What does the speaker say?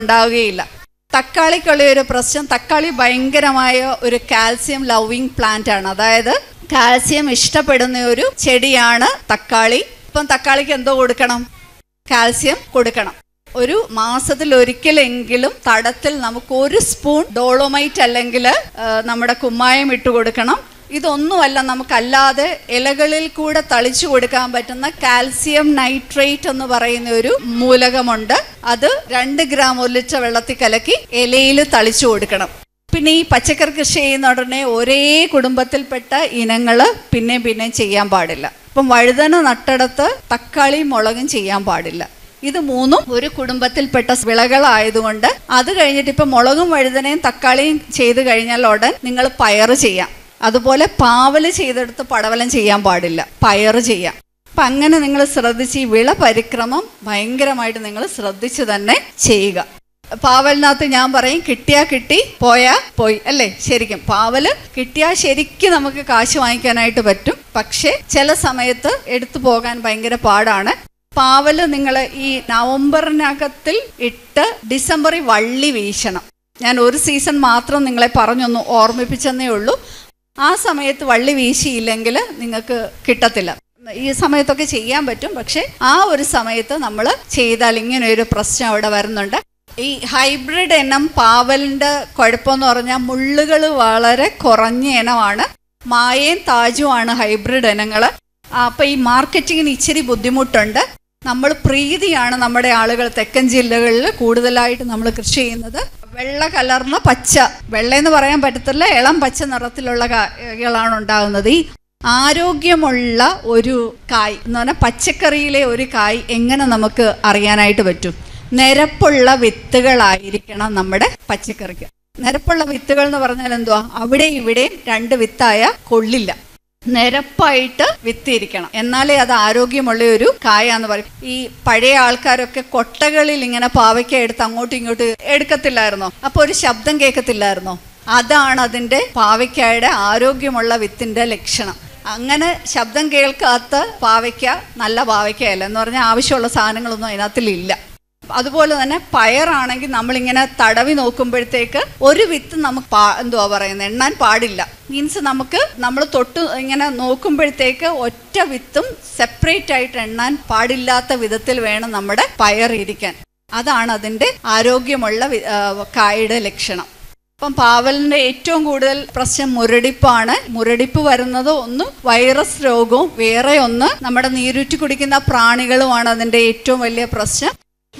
ഉണ്ടാവുകയില്ല തക്കാളിക്കുള്ള ഒരു പ്രശ്നം തക്കാളി ഭയങ്കരമായ ഒരു കാൽസ്യം ലവിങ് പ്ലാന്റ് ആണ് അതായത് കാൽസ്യം ഇഷ്ടപ്പെടുന്ന ഒരു ചെടിയാണ് തക്കാളി ഇപ്പം തക്കാളിക്ക് എന്തോ കൊടുക്കണം കാൽസ്യം കൊടുക്കണം ഒരു മാസത്തിൽ ഒരിക്കലെങ്കിലും തടത്തിൽ നമുക്ക് ഒരു സ്പൂൺ ഡോളോമൈറ്റ് അല്ലെങ്കിൽ നമ്മുടെ കുമ്മായം ഇട്ട് കൊടുക്കണം ഇതൊന്നുമല്ല നമുക്കല്ലാതെ ഇലകളിൽ കൂടെ തളിച്ചു കൊടുക്കാൻ പറ്റുന്ന കാൽസ്യം നൈട്രേറ്റ് എന്ന് പറയുന്ന ഒരു മൂലകമുണ്ട് അത് രണ്ട് ഗ്രാം ഒരു ലിറ്റർ വെള്ളത്തിൽ കലക്കി ഇലയിൽ തളിച്ചു കൊടുക്കണം പിന്നെ ഈ പച്ചക്കറി കൃഷി ചെയ്യുന്ന ഉടനെ ഒരേ കുടുംബത്തിൽപ്പെട്ട ഇനങ്ങൾ പിന്നെ പിന്നെ ചെയ്യാൻ പാടില്ല ഇപ്പം വഴുതന നട്ടിടത്ത് തക്കാളി മുളകും ചെയ്യാൻ പാടില്ല ഇത് മൂന്നും ഒരു കുടുംബത്തിൽപ്പെട്ട വിളകളായതുകൊണ്ട് അത് കഴിഞ്ഞിട്ട് ഇപ്പം മുളകും വഴുതനയും തക്കാളിയും ചെയ്ത് കഴിഞ്ഞാൽ ഉടൻ നിങ്ങൾ പയറ് ചെയ്യാം അതുപോലെ പാവല് ചെയ്തെടുത്ത് പടവലം ചെയ്യാൻ പാടില്ല പയറ് ചെയ്യാം അപ്പം അങ്ങനെ നിങ്ങൾ ശ്രദ്ധിച്ച് ഈ വിള പരിക്രമം ഭയങ്കരമായിട്ട് നിങ്ങൾ ശ്രദ്ധിച്ച് തന്നെ ചെയ്യുക പാവലിനകത്ത് ഞാൻ പറയും കിട്ടിയാ കിട്ടി പോയാ പോയി അല്ലേ ശരിക്കും പാവല് കിട്ടിയാൽ ശരിക്കും നമുക്ക് കാശ് വാങ്ങിക്കാനായിട്ട് പറ്റും പക്ഷേ ചില സമയത്ത് എടുത്തു പോകാൻ ഭയങ്കര പാടാണ് പാവല് നിങ്ങൾ ഈ നവംബറിനകത്തിൽ ഇട്ട് ഡിസംബറിൽ വള്ളി വീശണം ഞാൻ ഒരു സീസൺ മാത്രം നിങ്ങളെ പറഞ്ഞൊന്ന് ഓർമ്മിപ്പിച്ചെന്നേ ഉള്ളൂ ആ സമയത്ത് വള്ളി വീശിയില്ലെങ്കിൽ നിങ്ങൾക്ക് കിട്ടത്തില്ല ഈ സമയത്തൊക്കെ ചെയ്യാൻ പറ്റും പക്ഷെ ആ ഒരു സമയത്ത് നമ്മൾ ചെയ്താൽ ഇങ്ങനെ ഒരു പ്രശ്നം അവിടെ വരുന്നുണ്ട് ഈ ഹൈബ്രിഡ് ഇനം പാവലിന്റെ കുഴപ്പമെന്ന് പറഞ്ഞാൽ മുള്ളുകൾ വളരെ കുറഞ്ഞ ഇനമാണ് മായയും താജുമാണ് ഹൈബ്രിഡ് ഇനങ്ങൾ അപ്പൊ ഈ മാർക്കറ്റിങ്ങിന് ഇച്ചിരി ബുദ്ധിമുട്ടുണ്ട് നമ്മൾ പ്രീതിയാണ് നമ്മുടെ ആളുകൾ തെക്കൻ ജില്ലകളിൽ കൂടുതലായിട്ട് നമ്മൾ കൃഷി ചെയ്യുന്നത് വെള്ള കലർന്ന പച്ച വെള്ള എന്ന് പറയാൻ പറ്റത്തില്ല ഇളം പച്ച നിറത്തിലുള്ള കായകളാണ് ഉണ്ടാകുന്നത് ഈ ആരോഗ്യമുള്ള ഒരു കായ് എന്ന് പറഞ്ഞാൽ പച്ചക്കറിയിലെ ഒരു കായ് എങ്ങനെ നമുക്ക് അറിയാനായിട്ട് പറ്റും നിരപ്പുള്ള വിത്തുകളായിരിക്കണം നമ്മുടെ പച്ചക്കറിക്ക് നിരപ്പുള്ള വിത്തുകൾ എന്ന് പറഞ്ഞാൽ എന്തുവാ അവിടെ ഇവിടെയും രണ്ട് വിത്തായ കൊള്ളില്ല നിരപ്പായിട്ട് വിത്തിരിക്കണം എന്നാലേ അത് ആരോഗ്യമുള്ള ഒരു കായാന്ന് പറയും ഈ പഴയ ആൾക്കാരൊക്കെ കൊട്ടകളിൽ ഇങ്ങനെ പാവയ്ക്ക എടുത്ത് അങ്ങോട്ടും ഇങ്ങോട്ടും എടുക്കത്തില്ലായിരുന്നോ അപ്പൊ ഒരു ശബ്ദം കേൾക്കത്തില്ലായിരുന്നോ അതാണ് അതിന്റെ പാവയ്ക്കായുടെ ആരോഗ്യമുള്ള വിത്തിന്റെ ലക്ഷണം അങ്ങനെ ശബ്ദം കേൾക്കാത്ത പാവയ്ക്ക നല്ല പാവയ്ക്കയല്ല എന്ന് പറഞ്ഞാൽ ആവശ്യമുള്ള സാധനങ്ങളൊന്നും അതിനകത്തിലില്ല അതുപോലെ തന്നെ പയറാണെങ്കിൽ നമ്മളിങ്ങനെ തടവി നോക്കുമ്പോഴത്തേക്ക് ഒരു വിത്ത് നമുക്ക് പാ എന്തുവാ പറയുന്നത് എണ്ണാൻ പാടില്ല മീൻസ് നമുക്ക് നമ്മൾ തൊട്ട് ഇങ്ങനെ നോക്കുമ്പോഴത്തേക്ക് ഒറ്റ വിത്തും സെപ്പറേറ്റ് ആയിട്ട് എണ്ണാൻ പാടില്ലാത്ത വിധത്തിൽ വേണം നമ്മുടെ പയർ ഇരിക്കാൻ അതാണ് അതിൻ്റെ ആരോഗ്യമുള്ള വി- ആ, കായുടെ ലക്ഷണം അപ്പം പാവലിന്റെ ഏറ്റവും കൂടുതൽ പ്രശ്നം മുരടിപ്പാണ് മുരടിപ്പ് വരുന്നത് ഒന്ന് വൈറസ് രോഗവും വേറെ ഒന്ന് നമ്മുടെ നീരുറ്റി കുടിക്കുന്ന പ്രാണികളുമാണ് അതിന്റെ ഏറ്റവും വലിയ പ്രശ്നം